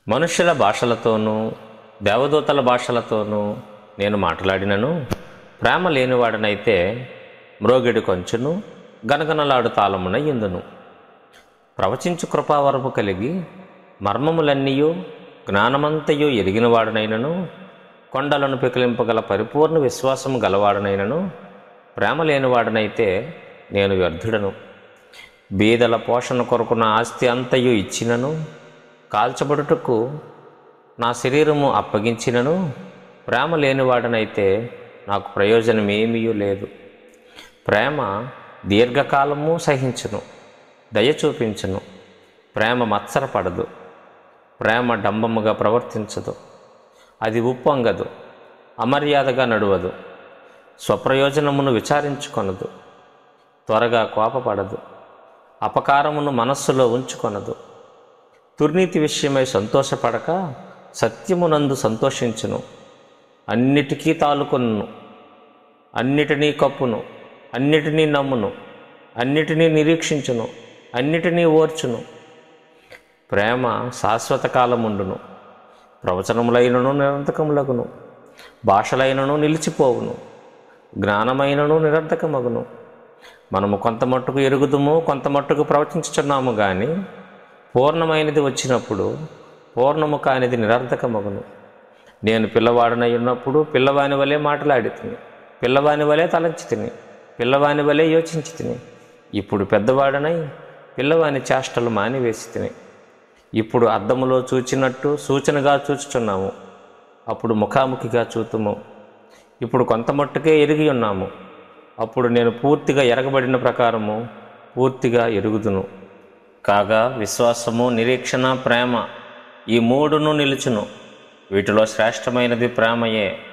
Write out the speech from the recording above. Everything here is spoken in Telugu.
మనుష్యుల భాషలతోనూ దేవదూతల భాషలతోనూ నేను మాట్లాడినను ప్రేమ లేనివాడనైతే మ్రోగిడి కొంచెను గనగనలాడు తాళమున ఇందును ప్రవచించు కృపావరము కలిగి మర్మములన్నీయు జ్ఞానమంతయు ఎరిగినవాడనైనను కొండలను పికిలింపగల పరిపూర్ణ విశ్వాసము గలవాడనైనను ప్రేమ లేనివాడనైతే నేను వ్యర్థుడను బీదల పోషణ కొరకు నా ఆస్తి అంతయు ఇచ్చినను కాల్చబడుటకు నా శరీరము అప్పగించినను ప్రేమ లేనివాడనైతే నాకు ప్రయోజనమేమీ లేదు ప్రేమ దీర్ఘకాలము సహించును దయ చూపించును ప్రేమ మత్సరపడదు ప్రేమ డంబముగా ప్రవర్తించదు అది ఉప్పొంగదు అమర్యాదగా నడువదు స్వప్రయోజనమును విచారించుకొనదు త్వరగా కోపపడదు అపకారమును మనస్సులో ఉంచుకొనదు దుర్నీతి విషయమై సంతోషపడక సత్యమునందు సంతోషించును అన్నిటికీ తాలుకొను అన్నిటినీ కప్పును అన్నిటినీ నమ్మును అన్నిటినీ నిరీక్షించును అన్నిటినీ ఓర్చును ప్రేమ శాశ్వత కాలముండును ప్రవచనములైనను నిరంతకములగును భాషలైనను నిలిచిపోవును జ్ఞానమైనను నిరర్ధకమగును మనము కొంత మట్టుకు ఎరుగుదుము కొంత మట్టుకు ప్రవచించుచున్నాము కానీ పూర్ణమైనది వచ్చినప్పుడు పూర్ణము కానిది నిరర్ధకమగును నేను పిల్లవాడనై ఉన్నప్పుడు పిల్లవాని వలె మాట్లాడి తిని పిల్లవాని వలె తలంచి తిని పిల్లవాని వలె యోచించి తిని ఇప్పుడు పెద్దవాడనై పిల్లవాని చేష్టలు మానివేసి తిని ఇప్పుడు అద్దములో చూచినట్టు సూచనగా చూచుచున్నాము అప్పుడు ముఖాముఖిగా చూతుము ఇప్పుడు కొంత మట్టుకే ఎరిగి ఉన్నాము అప్పుడు నేను పూర్తిగా ఎరగబడిన ప్రకారము పూర్తిగా ఎరుగుదును కాగా విశ్వాసము నిరీక్షణ ప్రేమ ఈ మూడును నిలుచును వీటిలో శ్రేష్టమైనది ప్రేమయే